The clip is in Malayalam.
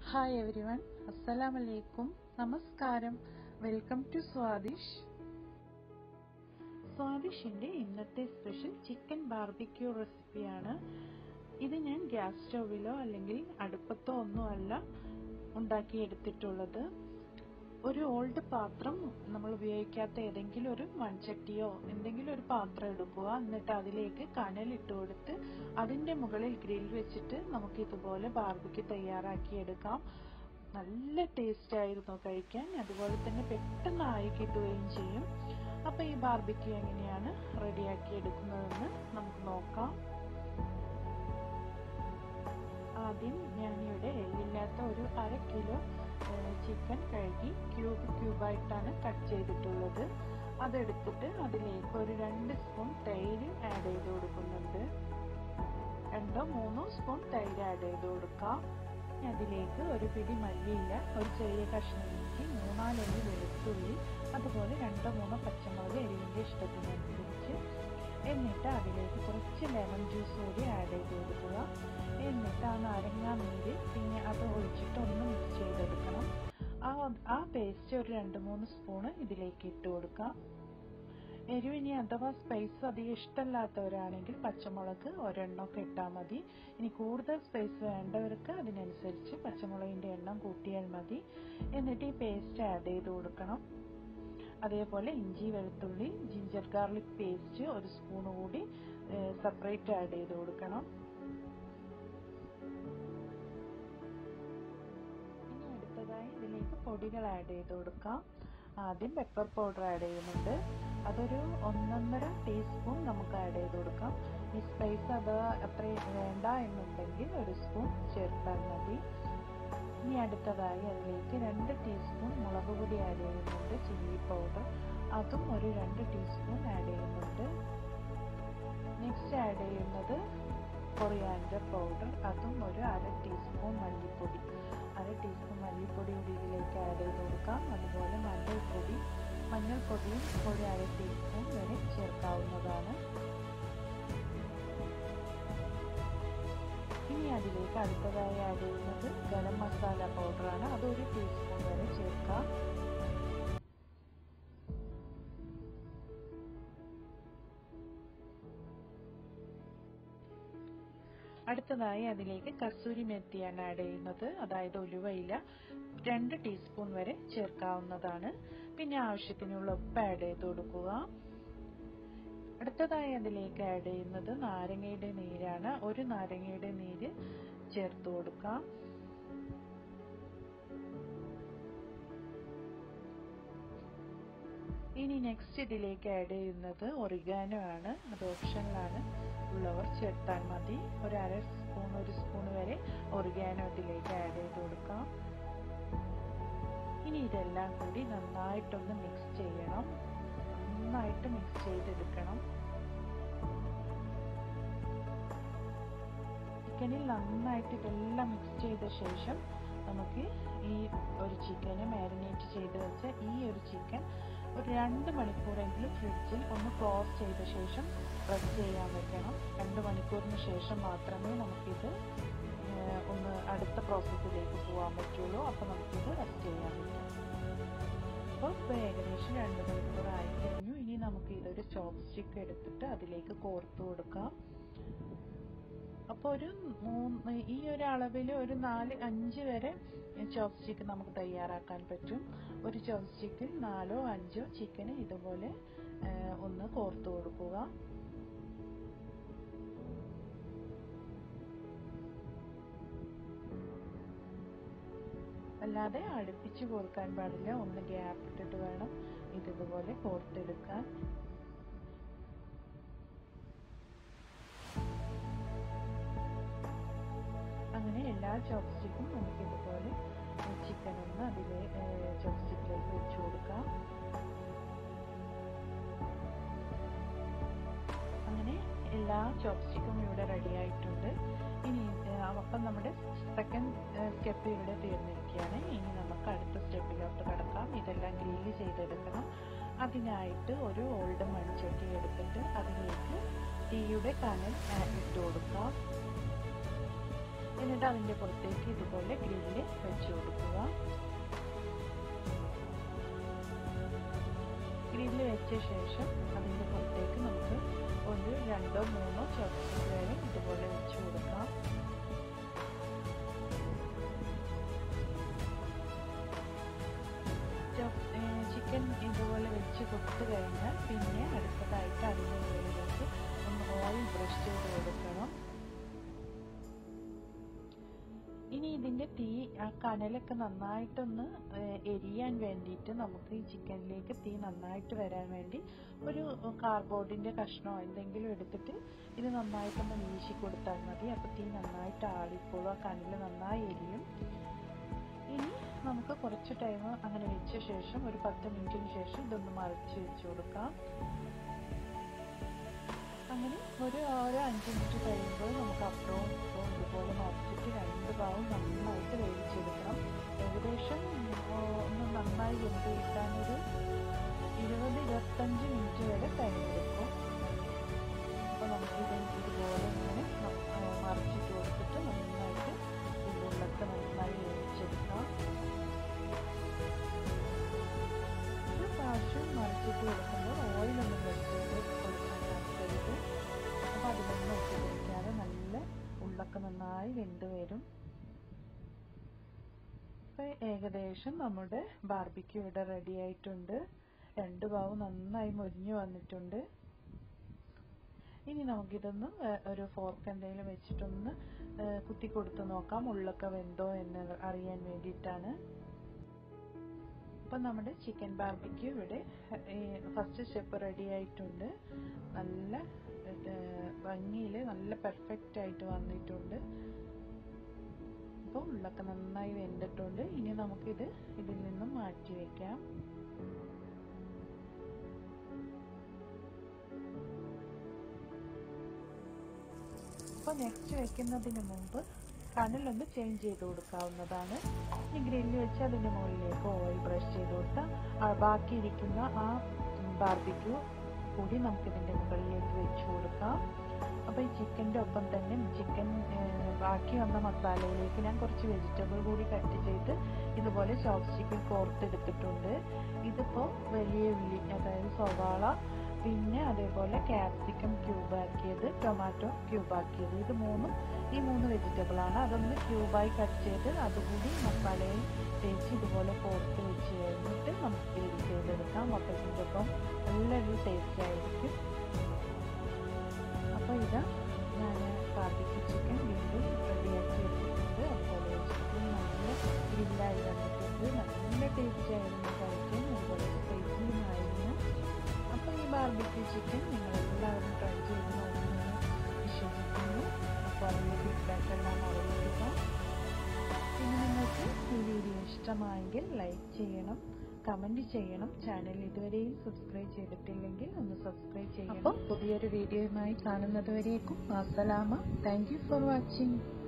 ഹായ് എവരി വൺ അസ്സലാമലൈക്കും നമസ്കാരം വെൽക്കം ടു സ്വാദിഷ് സ്വാദിഷിന്റെ ഇന്നത്തെ സ്പെഷ്യൽ ചിക്കൻ ബാർബിക്യൂ റെസിപ്പിയാണ് ഇത് ഞാൻ ഗ്യാസ് സ്റ്റൗവിലോ അല്ലെങ്കിൽ അടുപ്പത്തോ ഒന്നുമല്ല ഉണ്ടാക്കിയെടുത്തിട്ടുള്ളത് ഒരു ഓൾഡ് പാത്രം നമ്മൾ ഉപയോഗിക്കാത്ത ഏതെങ്കിലും ഒരു മൺചട്ടിയോ എന്തെങ്കിലും ഒരു പാത്രം എടുക്കുക എന്നിട്ട് അതിലേക്ക് കനലിട്ട് കൊടുത്ത് അതിന്റെ മുകളിൽ ഗ്രിൽ വെച്ചിട്ട് നമുക്ക് ഇതുപോലെ ബാർബിക്ക് തയ്യാറാക്കി എടുക്കാം നല്ല ടേസ്റ്റ് ആയിരുന്നു കഴിക്കാൻ അതുപോലെ തന്നെ പെട്ടെന്ന് ആയി കിട്ടുകയും ചെയ്യും അപ്പൊ ഈ ബാർബിക്യൂ എങ്ങനെയാണ് റെഡിയാക്കി എടുക്കുന്നതെന്ന് നമുക്ക് നോക്കാം ആദ്യം ഞാനിവിടെ എല്ലില്ലാത്ത ഒരു അര കിലോ ചിക്കൻ കഴുകി ക്യൂബ് ക്യൂബായിട്ടാണ് കട്ട് ചെയ്തിട്ടുള്ളത് അതെടുത്തിട്ട് അതിലേക്ക് ഒരു രണ്ട് സ്പൂൺ തൈര് ആഡ് ചെയ്ത് കൊടുക്കുന്നുണ്ട് രണ്ടോ മൂന്നോ സ്പൂൺ തൈര് ആഡ് ചെയ്ത് കൊടുക്കാം അതിലേക്ക് ഒരു പിടി മല്ലിയില ഒരു ചെറിയ കഷ്ണം ഇഞ്ചി മൂന്നാലല്ലി വെളുത്തുള്ളി അതുപോലെ രണ്ടോ മൂന്നോ പച്ചമുളക് എരിവിൻ്റെ ഇഷ്ടത്തിനനുസരിച്ച് എന്നിട്ട് അതിലേക്ക് കുറച്ച് ലെമൺ ജ്യൂസ് കൂടി ആഡ് ചെയ്ത് കൊടുക്കുക എന്നിട്ട് ആ നാരങ്ങാ നീര് പിന്നെ അത് ഒഴിച്ചിട്ട് ഒന്ന് മിക്സ് ചെയ്തെടുക്കണം ആ ആ പേസ്റ്റ് ഒരു രണ്ട് മൂന്ന് സ്പൂണ് ഇതിലേക്ക് ഇട്ട് കൊടുക്കാം എരിവിനി അഥവാ സ്പൈസ് അധികം ഇഷ്ടമല്ലാത്തവരാണെങ്കിൽ പച്ചമുളക് ഒരെണ്ണമൊക്കെ ഇട്ടാൽ മതി ഇനി കൂടുതൽ സ്പൈസ് വേണ്ടവർക്ക് അതിനനുസരിച്ച് പച്ചമുളകിൻ്റെ എണ്ണം കൂട്ടിയാൽ മതി എന്നിട്ട് ഈ പേസ്റ്റ് ആഡ് ചെയ്ത് കൊടുക്കണം അതേപോലെ ഇഞ്ചി വെളുത്തുള്ളി ജിഞ്ചർ ഗാർലിക് പേസ്റ്റ് ഒരു സ്പൂൺ കൂടി സെപ്പറേറ്റ് ആഡ് ചെയ്ത് കൊടുക്കണം ഇനി അടുത്തതായി ഇതിലേക്ക് പൊടികൾ ആഡ് ചെയ്ത് കൊടുക്കാം ആദ്യം പെപ്പർ പൗഡർ ആഡ് ചെയ്യുന്നുണ്ട് അതൊരു ഒന്നൊന്നര ടീസ്പൂൺ നമുക്ക് ആഡ് ചെയ്ത് കൊടുക്കാം ഈ സ്പൈസ് അത് അത്രയും വേണ്ട എന്നുണ്ടെങ്കിൽ ഒരു സ്പൂൺ ചേർത്താൽ മതി ഇനി അടുത്തതായി അതിലേക്ക് രണ്ട് ടീസ്പൂൺ മുളക് പൊടി ആഡ് ചെയ്യുന്നുണ്ട് ചില്ലി പൗഡർ അതും ഒരു രണ്ട് ടീസ്പൂൺ ആഡ് ചെയ്യുന്നുണ്ട് നെക്സ്റ്റ് ആഡ് ചെയ്യുന്നത് കൊറിയാൻഡർ പൗഡർ അതും ഒരു അര ടീസ്പൂൺ മല്ലിപ്പൊടി അര ടീസ്പൂൺ മല്ലിപ്പൊടി കൂടി ഇതിലേക്ക് ആഡ് ചെയ്ത് കൊടുക്കാം അതുപോലെ മഞ്ഞൾപ്പൊടി മഞ്ഞൾപ്പൊടിയും ഒരു അര ടീസ്പൂൺ വരെ ചേർക്കാവുന്നതാണ് ഇനി അതിലേക്ക് അടുത്തതായി ആഡ് ചെയ്യുന്നത് ഗരം മസാല പൗഡറാണ് അത് ഒരു ടീസ്പൂൺ വരെ ചേർക്കാം അടുത്തതായി അതിലേക്ക് കസൂരി മെത്തിയാണ് ആഡ് ചെയ്യുന്നത് അതായത് ഉലുവയില രണ്ട് ടീസ്പൂൺ വരെ ചേർക്കാവുന്നതാണ് പിന്നെ ആവശ്യത്തിനുള്ള ഉപ്പ് ആഡ് ചെയ്ത് കൊടുക്കുക അടുത്തതായി അതിലേക്ക് ആഡ് ചെയ്യുന്നത് നാരങ്ങയുടെ നീരാണ് ഒരു നാരങ്ങയുടെ നീര് ചേർത്ത് കൊടുക്കാം ഇനി നെക്സ്റ്റ് ഇതിലേക്ക് ആഡ് ചെയ്യുന്നത് ഒറിഗാനോ ആണ് അത് ഓപ്ഷനിലാണ് ഉള്ളവർ ചേർത്താൽ മതി ഒരു അര സ്പൂൺ ഒരു സ്പൂൺ വരെ ഒറിഗാനോ ഇതിലേക്ക് ആഡ് ചെയ്ത് കൊടുക്കാം ഇനി ഇതെല്ലാം കൂടി നന്നായിട്ടൊന്ന് മിക്സ് ചെയ്യണം നന്നായിട്ട് മിക്സ് ചെയ്തെടുക്കണം ചിക്കനിൽ നന്നായിട്ട് ഇതെല്ലാം മിക്സ് ചെയ്ത ശേഷം നമുക്ക് ഈ ഒരു ചിക്കന് മാരിനേറ്റ് ചെയ്ത് വെച്ച ഈ ഒരു ചിക്കൻ ഒരു രണ്ട് മണിക്കൂറെങ്കിലും ഫ്രിഡ്ജിൽ ഒന്ന് ക്ലോസ് ചെയ്ത ശേഷം റെസ്റ്റ് ചെയ്യാൻ വെക്കണം രണ്ട് മണിക്കൂറിന് ശേഷം മാത്രമേ നമുക്കിത് ഒന്ന് അടുത്ത പ്രോസസ്സിലേക്ക് പോകാൻ പറ്റുള്ളൂ അപ്പോൾ നമുക്കിത് റെസ്റ്റ് ചെയ്യാൻ പറ്റും അപ്പോൾ ഇപ്പോൾ ഏകദേശം രണ്ട് മണിക്കൂർ ആയി കഴിഞ്ഞു ഇനി നമുക്ക് ഇതൊരു ചോപ്പ് സ്റ്റിക്ക് എടുത്തിട്ട് അതിലേക്ക് കോർത്ത് കൊടുക്കാം അപ്പോൾ ഒരു മൂന്ന് ഈ ഒരു അളവിൽ ഒരു നാല് അഞ്ച് വരെ ചോപ്പ് സ്റ്റിക്ക് നമുക്ക് തയ്യാറാക്കാൻ പറ്റും ഒരു ചോപ്പ് സ്റ്റിക്കിൽ നാലോ അഞ്ചോ ചിക്കന് ഇതുപോലെ ഒന്ന് കോർത്ത് കൊടുക്കുക അല്ലാതെ അടുപ്പിച്ച് കോർക്കാൻ പാടില്ല ഒന്ന് ഗ്യാപ്പ് ഇട്ടിട്ട് വേണം ഇതുപോലെ കോർത്തെടുക്കാൻ അങ്ങനെ എല്ലാ ചോപ്സ്റ്റിക്കും നമുക്ക് ഇതുപോലെ ചിക്കൻ ഒന്ന് അതിലെ ചോപ്സ്റ്റിക്കിലേക്ക് വെച്ച് കൊടുക്കാം അങ്ങനെ എല്ലാ ചോപ്സ്റ്റിക്കും ഇവിടെ റെഡി ആയിട്ടുണ്ട് ഇനി അപ്പം നമ്മുടെ സെക്കൻഡ് സ്റ്റെപ്പ് ഇവിടെ തീർന്നിരിക്കുകയാണ് ഇനി നമുക്ക് അടുത്ത സ്റ്റെപ്പിലോട്ട് കിടക്കാം ഇതെല്ലാം ഗ്രില്ല് ചെയ്തെടുക്കണം അതിനായിട്ട് ഒരു ഓൾഡ് മൺചട്ടി എടുത്തിട്ട് അതിലേക്ക് തീയുടെ കനൽ ഇട്ട് കൊടുക്കാം എന്നിട്ട് അതിൻ്റെ പുറത്തേക്ക് ഇതുപോലെ ഗ്രില്ല് വെച്ച് കൊടുക്കുക ഗ്രില്ല് വെച്ച ശേഷം അതിൻ്റെ പുറത്തേക്ക് നമുക്ക് ഒരു രണ്ടോ മൂന്നോ ചോപ്സ്റ്റിക് വരെ ഇതുപോലെ വെച്ച് കൊടുക്കാം ചിക്കൻ ഇതുപോലെ വെച്ച് കൊടുത്തു കഴിഞ്ഞാൽ പിന്നെ അടുത്തതായിട്ട് അതിൻ്റെ മുകളിലേക്ക് ഒന്ന് ഓയിൽ ബ്രഷ് ചെയ്ത് കൊടുക്കണം ഇനി ഇതിൻ്റെ തീ ആ കനലൊക്കെ നന്നായിട്ടൊന്ന് എരിയാൻ വേണ്ടിയിട്ട് നമുക്ക് ഈ ചിക്കനിലേക്ക് തീ നന്നായിട്ട് വരാൻ വേണ്ടി ഒരു കാർബോർഡിൻ്റെ കഷ്ണമോ എന്തെങ്കിലും എടുത്തിട്ട് ഇത് നന്നായിട്ടൊന്ന് വീശി കൊടുത്താൽ മതി അപ്പോൾ തീ നന്നായിട്ട് ആളിക്കോളും ആ കനൽ നന്നായി എരിയും ഇനി നമുക്ക് കുറച്ച് ടൈം അങ്ങനെ വെച്ച ശേഷം ഒരു പത്ത് മിനിറ്റിന് ശേഷം ഇതൊന്ന് മറിച്ച് വെച്ച് കൊടുക്കാം അങ്ങനെ ഒരു ഓരോ അഞ്ച് മിനിറ്റ് കഴിയുമ്പോൾ നമുക്ക് അപ്പവും ഇപ്പവും ഇതുപോലെ മറിച്ചിട്ട് രണ്ട് ഭാഗവും നന്നായിട്ട് വേവിച്ചെടുക്കണം ഏകദേശം ഒന്ന് നന്നായി വെന്ത് കിട്ടാനൊരു ഇരുപത് ഇരുപത്തഞ്ച് മിനിറ്റ് വരെ ടൈം എടുക്കും അപ്പോൾ നമുക്കിത് ഇതുപോലെ ഇങ്ങനെ മറിച്ചിട്ട് കൊടുത്തിട്ട് നന്നായിട്ട് ഇതിലുള്ളൊക്കെ നന്നായി വേവിച്ചെടുക്കാം ഒരു പ്രാവശ്യം മറിച്ചിട്ട് കൊടുക്കുമ്പോൾ ഓയിലൊന്നും വെച്ചിട്ട് കൊടുക്കാൻ താല്പര്യമില്ല അപ്പോൾ അതിലൊന്നും ഒട്ടി പിടിക്കാതെ നല്ല ഉള്ളൊക്കെ നന്നായി വെന്ത് വരും അപ്പോൾ ഏകദേശം നമ്മുടെ ബാർബിക്യൂ ഇവിടെ റെഡി ആയിട്ടുണ്ട് രണ്ട് ഭാഗവും നന്നായി മൊരിഞ്ഞു വന്നിട്ടുണ്ട് ഇനി നമുക്കിതൊന്ന് ഒരു ഫോർക്ക് എന്തെങ്കിലും വെച്ചിട്ടൊന്ന് കുത്തി കൊടുത്ത് നോക്കാം ഉള്ളൊക്കെ വെന്തോ എന്ന് അറിയാൻ വേണ്ടിയിട്ടാണ് അപ്പം നമ്മുടെ ചിക്കൻ ബാർബിക്യൂ ഇവിടെ ഫസ്റ്റ് സ്റ്റെപ്പ് റെഡി ആയിട്ടുണ്ട് നല്ല ഭംഗിയിൽ നല്ല പെർഫെക്റ്റ് ആയിട്ട് വന്നിട്ടുണ്ട് അപ്പോൾ ഉള്ളൊക്കെ നന്നായി വെന്തിട്ടുണ്ട് ഇനി നമുക്കിത് ഇതിൽ നിന്നും മാറ്റി വയ്ക്കാം അപ്പോൾ നെക്സ്റ്റ് വെക്കുന്നതിന് മുമ്പ് കനലൊന്ന് ചേഞ്ച് ചെയ്ത് കൊടുക്കാവുന്നതാണ് ഈ ഗ്രില്ല് വെച്ച് അതിൻ്റെ മുകളിലേക്ക് ഓയിൽ ബ്രഷ് ചെയ്ത് കൊടുത്താൽ ബാക്കിയിരിക്കുന്ന ആ ബാർബിക്യൂ കൂടി നമുക്കിതിൻ്റെ മുകളിലേക്ക് വെച്ച് കൊടുക്കാം അപ്പോൾ ഈ ചിക്കൻ്റെ ഒപ്പം തന്നെ ചിക്കൻ ബാക്കി വന്ന മസാലയിലേക്ക് ഞാൻ കുറച്ച് വെജിറ്റബിൾ കൂടി കട്ട് ചെയ്ത് ഇതുപോലെ ചോപ്സ്റ്റിക്കിൽ കോർത്തെടുത്തിട്ടുണ്ട് ഇതിപ്പോൾ വലിയ ഉള്ളി അതായത് സവാള പിന്നെ അതേപോലെ ക്യാപ്സിക്കം ക്യൂബാക്കിയത് ടൊമാറ്റോ ക്യൂബാക്കിയത് ഇത് മൂന്നും ഈ മൂന്ന് വെജിറ്റബിൾ ആണ് അതൊന്ന് ക്യൂബായി കട്ട് ചെയ്ത് അതുകൂടി മസാലയിൽ തേച്ച് ഇതുപോലെ കോർത്ത് വെച്ച് കഴിഞ്ഞിട്ട് നമുക്ക് ഗ്രിൽ ചെയ്തെടുക്കാം അപ്പോൾ ഇതിൻ്റെ ഒപ്പം നല്ലൊരു ടേസ്റ്റ് ആയിരിക്കും അപ്പോൾ ഇതാ ഞാൻ ബാർബിക്യൂ ചിക്കൻ വീണ്ടും റെഡിയാക്കി വെച്ചിട്ടുണ്ട് അതുപോലെ വെച്ചിട്ട് നല്ല ഗ്രില്ലായി വന്നിട്ടുണ്ട് നല്ല ടേസ്റ്റ് ആയിരുന്നു കഴിക്കാൻ അതുപോലെ സ്പൈസിയും ആയിരുന്നു അപ്പോൾ ഈ ബാർബിക്യൂ ചിക്കൻ നിങ്ങളെല്ലാവരും ട്രൈ ചെയ്ത് നോക്കുമെന്ന് വിശ്വസിക്കുന്നു അപ്പോൾ അതിൻ്റെ ഫീഡ്ബാക്ക് എല്ലാം അറിയിക്കുക പിന്നെ നിങ്ങൾക്ക് ഈ വീഡിയോ ഇഷ്ടമായെങ്കിൽ ലൈക്ക് ചെയ്യണം കമൻറ്റ് ചെയ്യണം ചാനൽ ഇതുവരെയും സബ്സ്ക്രൈബ് ചെയ്തിട്ടില്ലെങ്കിൽ ഒന്ന് സബ്സ്ക്രൈബ് ചെയ്യണം അപ്പോൾ പുതിയൊരു വീഡിയോയുമായി കാണുന്നത് വരേക്കും അസ്സലാമ താങ്ക് യു ഫോർ വാച്ചിങ്